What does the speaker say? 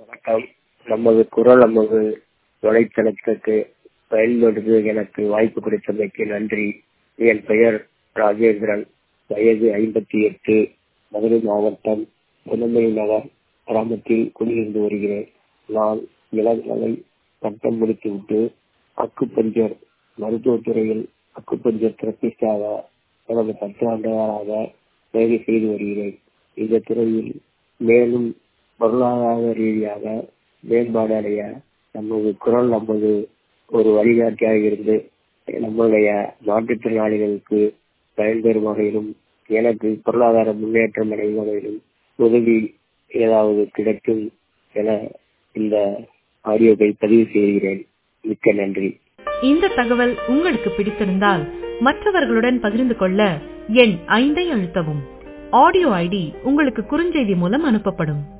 வணக்கம் நமது குரல் நமது வலைத்தளத்துக்கு பயன்படுத்த எனக்கு வாய்ப்பு கிடைத்தமைக்கு நன்றி என் பெயர் ராஜேந்திரன் வயது ஐம்பத்தி எட்டு மதுரை மாவட்டம் புனமை நகர் கிராமத்தில் குடியிருந்து வருகிறேன் நான் இளங்கலை பட்டம் முடித்துவிட்டு அக்குப்பஞ்சர் மருத்துவத்துறையில் அக்குப்பஞ்சர் தெரபிஸ்டாக கடந்த பத்து ஆண்டுகளாக வேலை செய்து வருகிறேன் இந்த துறையில் மேலும் பொருளாதார ரீதியாக மேம்பாடு அடைய நமது குரல் நமது ஒரு வழிகாட்டியாக இருந்து நம்முடைய மாற்றுத்திறனாளிகளுக்கு பயன்பெறும் வகையிலும் எனக்கு பொருளாதார முன்னேற்றம் அடையும் வகையிலும் உதவி ஏதாவது கிடைக்கும் என இந்த ஆடியோவை பதிவு செய்கிறேன் மிக்க நன்றி இந்த தகவல் உங்களுக்கு பிடித்திருந்தால் மற்றவர்களுடன் பகிர்ந்து கொள்ள எண் ஐந்தை அழுத்தவும் ஆடியோ ஐடி உங்களுக்கு குறுஞ்செய்தி மூலம் அனுப்பப்படும்